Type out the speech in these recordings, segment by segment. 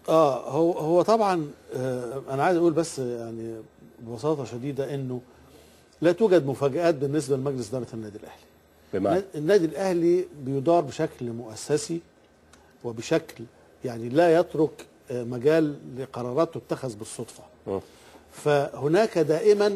اه هو هو طبعا آه انا عايز اقول بس يعني ببساطه شديده انه لا توجد مفاجآت بالنسبه لمجلس اداره النادي الاهلي. بمعنى النادي الاهلي بيدار بشكل مؤسسي وبشكل يعني لا يترك آه، مجال لقرارات تتخذ بالصدفه. مم. فهناك دائما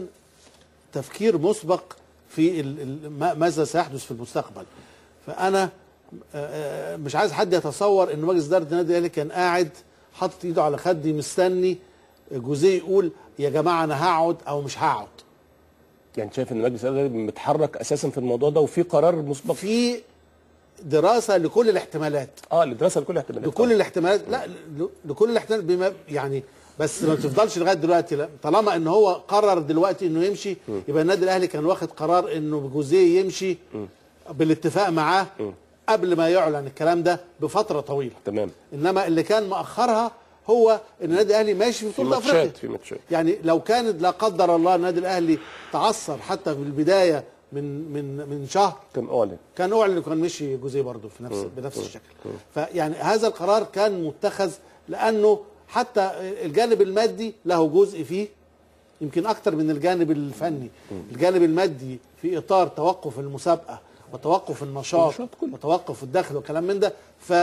تفكير مسبق في ال- ال- ما- ماذا سيحدث في المستقبل. فانا آه، آه، مش عايز حد يتصور ان مجلس اداره النادي الاهلي كان قاعد حاطط ايده على خدي مستني جوزيه يقول يا جماعه انا هقعد او مش هقعد. يعني شايف ان مجلس الاداره متحرك اساسا في الموضوع ده وفي قرار مسبق في دراسه لكل الاحتمالات اه لدراسه لكل احتمالات لكل الاحتمالات لا ل- لكل الاحتمالات بما يعني بس ما تفضلش لغايه دلوقتي لا طالما ان هو قرر دلوقتي انه يمشي يبقى النادي الاهلي كان واخد قرار انه جوزيه يمشي بالاتفاق معاه قبل ما يعلن الكلام ده بفتره طويله تمام انما اللي كان مأخرها هو ان النادي الاهلي ماشي في في بطوله افريقيا ماتشات في ماتشات يعني لو كانت لا قدر الله النادي الاهلي تعثر حتى في البدايه من من من شهر كان اعلن كان اعلن وكان مشي جوزيه برضه في نفس بنفس الشكل فيعني هذا القرار كان متخذ لانه حتى الجانب المادي له جزء فيه يمكن اكتر من الجانب الفني الجانب المادي في اطار توقف المسابقه وتوقف النشاط النشاط كله. وتوقف الدخل وكلام من ده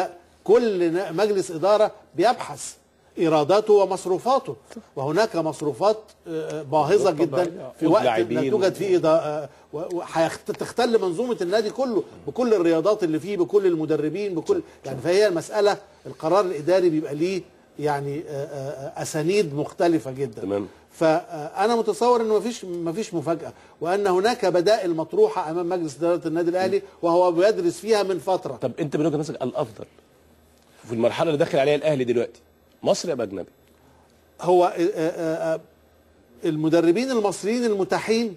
فكل ن- مجلس اداره بيبحث ايراداته ومصروفاته وهناك مصروفات آه، باهظه طبعاً. جدا في وقت لا لاعبين. توجد فيه إضاءة وهتختل منظومه النادي كله بكل الرياضات اللي فيه بكل المدربين بكل يعني فهي المساله القرار الاداري بيبقى ليه يعني آه، آه، اسانيد مختلفه جدا تمام. فانا متصور انه مفيش مفيش مفاجاه وان هناك بدائل مطروحه امام مجلس اداره النادي الاهلي وهو بيدرس فيها من فتره طب انت من وجهه نظرك الافضل في المرحله اللي داخل عليها الاهلي دلوقتي مصري ام اجنبي؟ هو آه، آه، آه، المدربين المصريين المتاحين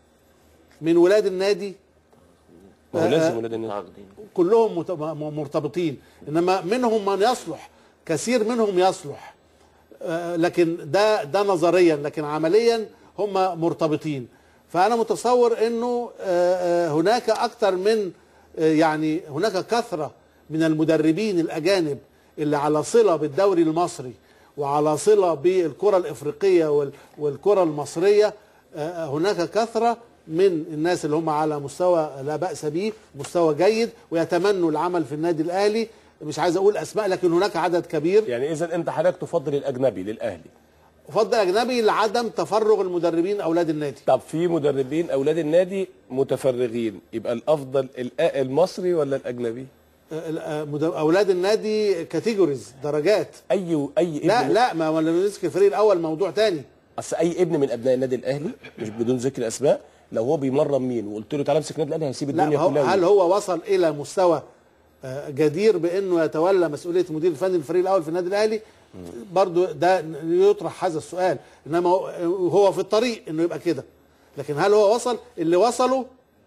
من ولاد النادي ما هو آه، لازم ولاد النادي عاقدين كلهم مت- م- مرتبطين انما منهم من يصلح كثير منهم يصلح آه، لكن ده ده نظريا لكن عمليا هم مرتبطين فانا متصور انه آه، آه، هناك اكثر من آه، يعني هناك كثره من المدربين الاجانب اللي على صله بالدوري المصري وعلى صله بالكره الافريقيه وال- والكره المصريه آه، هناك كثره من الناس اللي هم على مستوى لا باس به مستوى جيد ويتمنوا العمل في النادي الاهلي مش عايز اقول اسماء لكن هناك عدد كبير يعني اذا انت حضرتك تفضل الاجنبي للاهلي افضل اجنبي لعدم تفرغ المدربين اولاد النادي طب في مدربين اولاد النادي متفرغين يبقى الافضل الأ- المصري ولا الاجنبي؟ آه، آه، مدر- اولاد النادي كاتيجوريز درجات اي اي ابن لا لا ما ولا نمسك الفريق الاول موضوع تاني اصل اي ابن من ابناء النادي الاهلي مش بدون ذكر اسماء لو هو بيمرن مين وقلت له تعالى امسك النادي الاهلي هيسيب لا الدنيا هو كلها هل هو وصل الى مستوى آه، جدير بانه يتولى مسؤوليه المدير الفني للفريق الاول في النادي الاهلي برضو ده يطرح هذا السؤال انما هو- هو في الطريق انه يبقى كده لكن هل هو وصل اللي وصلوا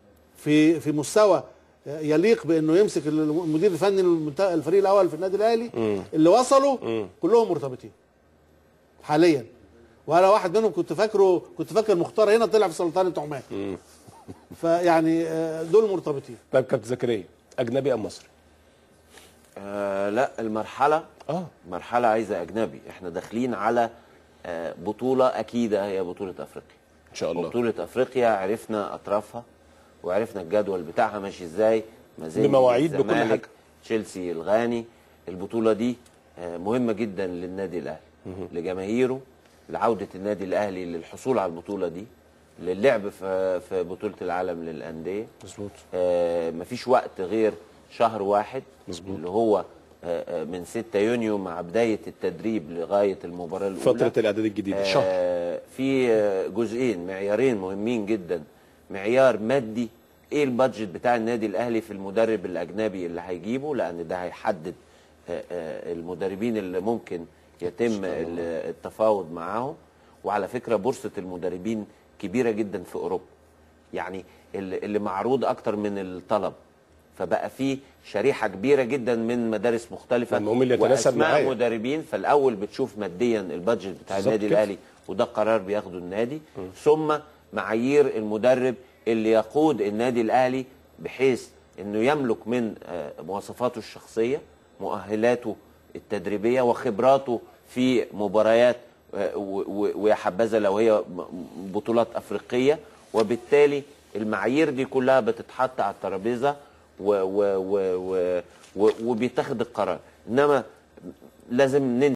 في في مستوى آه، يليق بانه يمسك المدير الفني للمنت- الفريق الاول في النادي الاهلي اللي وصلوا كلهم مرتبطين حاليا وانا واحد منهم كنت فاكره كنت فاكر مختار هنا طلع في سلطنه عمان فيعني آه، دول مرتبطين طيب كابتن زكريا اجنبي ام مصري؟ آه لا المرحله اه مرحله عايزه اجنبي احنا داخلين على آه بطوله اكيده هي بطوله افريقيا ان شاء الله بطوله افريقيا عرفنا اطرافها وعرفنا الجدول بتاعها ماشي ازاي مازيمبي، بمواعيد، بكل الزمالك، حاجة. تشيلسي الغاني البطوله دي آه، مهمه جدا للنادي الاهلي لجماهيره لعوده النادي الاهلي للحصول على البطوله دي للعب في في بطوله العالم للانديه مظبوط آه، مفيش وقت غير شهر واحد مظبوط. اللي هو آه، آه، من 6 يونيو مع بدايه التدريب لغايه المباراه الاولى فتره الاعداد الجديده شهر آه، في آه، جزئين معيارين مهمين جدا معيار مادي ايه البادجت بتاع النادي الاهلي في المدرب الاجنبي اللي هيجيبه لان ده هيحدد آه، آه، المدربين اللي ممكن يتم ال- التفاوض معاهم وعلى فكره بورصه المدربين كبيره جدا في اوروبا يعني اللي اللي معروض اكتر من الطلب فبقى في شريحه كبيره جدا من مدارس مختلفه المهم اللي يتناسب وأسماء معايا. مدربين فالاول بتشوف ماديا البادجت بتاع بالظبط النادي كده. الاهلي وده قرار بياخده النادي ثم معايير المدرب اللي يقود النادي الاهلي بحيث انه يملك من آه، مواصفاته الشخصيه مؤهلاته التدريبيه وخبراته في مباريات آه، و- و- ويا حبذا لو هي م- بطولات افريقيه وبالتالي المعايير دي كلها بتتحط على الترابيزه و و و و و وبيتاخد القرار انما لازم ننسى